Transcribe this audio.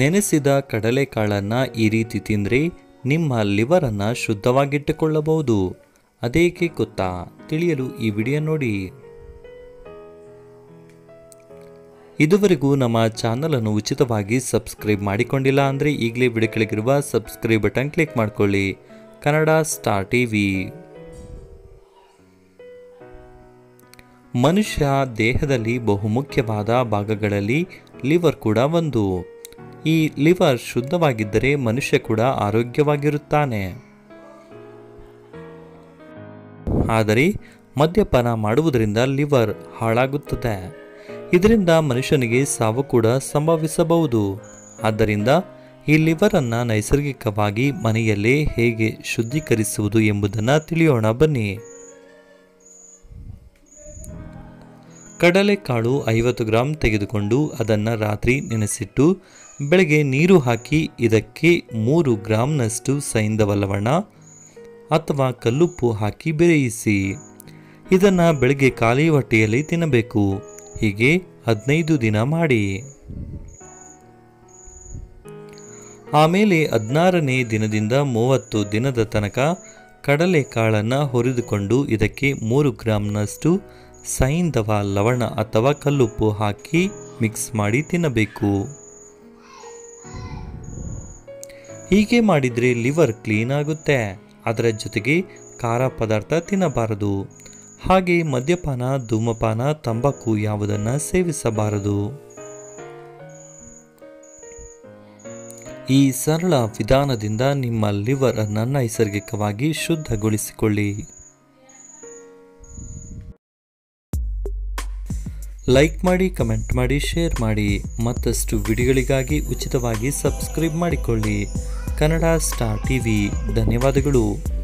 ನೆನೆಸಿದ ಕಡಲೆಕಾಳನ್ನು ಈ ರೀತಿ ತಿಂದರೆ ನಿಮ್ಮ ಲಿವರನ್ನು ಶುದ್ಧವಾಗಿಟ್ಟುಕೊಳ್ಳಬಹುದು ಅದೇಕೆ ಗೊತ್ತಾ ತಿಳಿಯಲು ಈ ವಿಡಿಯೋ ನೋಡಿ ಇದುವರೆಗೂ ನಮ್ಮ ಚಾನಲನ್ನು ಉಚಿತವಾಗಿ ಸಬ್ಸ್ಕ್ರೈಬ್ ಮಾಡಿಕೊಂಡಿಲ್ಲ ಅಂದರೆ ಈಗಲೇ ವಿಡಿಯೋ ಕೆಳಗಿರುವ ಸಬ್ಸ್ಕ್ರೈಬ್ ಬಟನ್ ಕ್ಲಿಕ್ ಮಾಡಿಕೊಳ್ಳಿ ಕನ್ನಡ ಸ್ಟಾರ್ ಟಿವಿ ಮನುಷ್ಯ ದೇಹದಲ್ಲಿ ಬಹುಮುಖ್ಯವಾದ ಭಾಗಗಳಲ್ಲಿ ಲಿವರ್ ಕೂಡ ಒಂದು ಈ ಲಿವರ್ ಶುದ್ಧವಾಗಿದ್ದರೆ ಮನುಷ್ಯ ಕೂಡ ಆರೋಗ್ಯವಾಗಿರುತ್ತಾನೆ ಆದರೆ ಮದ್ಯಪಾನ ಮಾಡುವುದರಿಂದ ಲಿವರ್ ಹಾಳಾಗುತ್ತದೆ ಇದರಿಂದ ಮನುಷ್ಯನಿಗೆ ಸಾವು ಕೂಡ ಸಂಭವಿಸಬಹುದು ಆದ್ದರಿಂದ ಈ ಲಿವರನ್ನು ನೈಸರ್ಗಿಕವಾಗಿ ಮನೆಯಲ್ಲೇ ಹೇಗೆ ಶುದ್ಧೀಕರಿಸುವುದು ಎಂಬುದನ್ನು ತಿಳಿಯೋಣ ಬನ್ನಿ ಕಡಲೆಕಾಳು ಐವತ್ತು ಗ್ರಾಂ ತೆಗೆದುಕೊಂಡು ಅದನ್ನು ರಾತ್ರಿ ನೆನೆಸಿಟ್ಟು ಬೆಳಗ್ಗೆ ನೀರು ಹಾಕಿ ಇದಕ್ಕೆ ಮೂರು ಗ್ರಾಂನಷ್ಟು ಸೈಂಧವ ಲವಣ ಅಥವಾ ಕಲ್ಲುಪ್ಪು ಹಾಕಿ ಬೇಯಿಸಿ ಇದನ್ನು ಬೆಳಗ್ಗೆ ಖಾಲಿ ಹೊಟ್ಟೆಯಲ್ಲಿ ತಿನ್ನಬೇಕು ಹೀಗೆ ಹದಿನೈದು ದಿನ ಮಾಡಿ ಆಮೇಲೆ ಹದಿನಾರನೇ ದಿನದಿಂದ ಮೂವತ್ತು ದಿನದ ತನಕ ಕಡಲೆಕಾಳನ್ನು ಹುರಿದುಕೊಂಡು ಇದಕ್ಕೆ ಮೂರು ಗ್ರಾಂನಷ್ಟು ಸೈಂಧವ ಲವಣ ಅಥವಾ ಕಲ್ಲುಪ್ಪು ಹಾಕಿ ಮಿಕ್ಸ್ ಮಾಡಿ ತಿನ್ನಬೇಕು ಹೀಗೆ ಮಾಡಿದರೆ ಲಿವರ್ ಕ್ಲೀನ್ ಆಗುತ್ತೆ ಅದರ ಜೊತೆಗೆ ಖಾರ ಪದಾರ್ಥ ತಿನ್ನಬಾರದು ಹಾಗೆ ಮದ್ಯಪಾನ ಧೂಮಪಾನ ತಂಬಾಕು ಯಾವುದನ್ನು ಸೇವಿಸಬಾರದು ಈ ಸರಳ ವಿಧಾನದಿಂದ ನಿಮ್ಮ ಲಿವರ್ ಅನ್ನು ನೈಸರ್ಗಿಕವಾಗಿ ಶುದ್ಧಗೊಳಿಸಿಕೊಳ್ಳಿ ಲೈಕ್ ಮಾಡಿ ಕಮೆಂಟ್ ಮಾಡಿ ಶೇರ್ ಮಾಡಿ ಮತ್ತಷ್ಟು ವಿಡಿಯೋಗಳಿಗಾಗಿ ಉಚಿತವಾಗಿ ಸಬ್ಸ್ಕ್ರೈಬ್ ಮಾಡಿಕೊಳ್ಳಿ ಕನ್ನಡ ಸ್ಟಾರ್ ಟಿವಿ ಧನ್ಯವಾದಗಳು